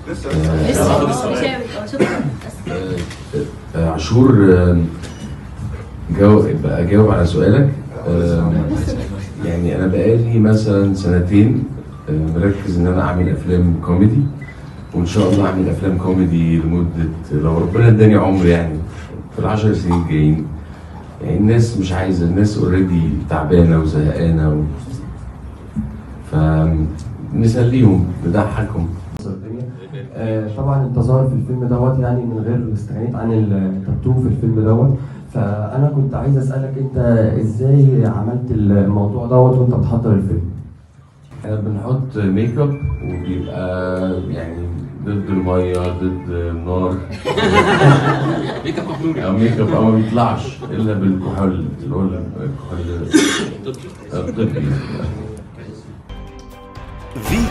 لسه بيشاور اه شكرا آه، آه، عاشور آه، جاوب اجاوب على سؤالك آه، يعني انا بقالي مثلا سنتين آه، مركز ان انا اعمل افلام كوميدي وان شاء الله اعمل افلام كوميدي لمده لو ربنا اداني عمر يعني في العشر سنين الجايين يعني الناس مش عايزه الناس اوريدي تعبانه وزهقانه و... فنسليهم نضحكهم آه، طبعا انت ظاهر في الفيلم دوت يعني من غير استغنيت عن التاتو في الفيلم دوت فانا كنت عايز اسالك انت ازاي عملت الموضوع دوت وانت بتحضر الفيلم احنا بنحط ميك اب وبيبقى يعني ضد الميه ضد النار ميك اب مبلول او ميك اب أو ما بيطلعش الا بالكحول اللي هو الكحول الطبي في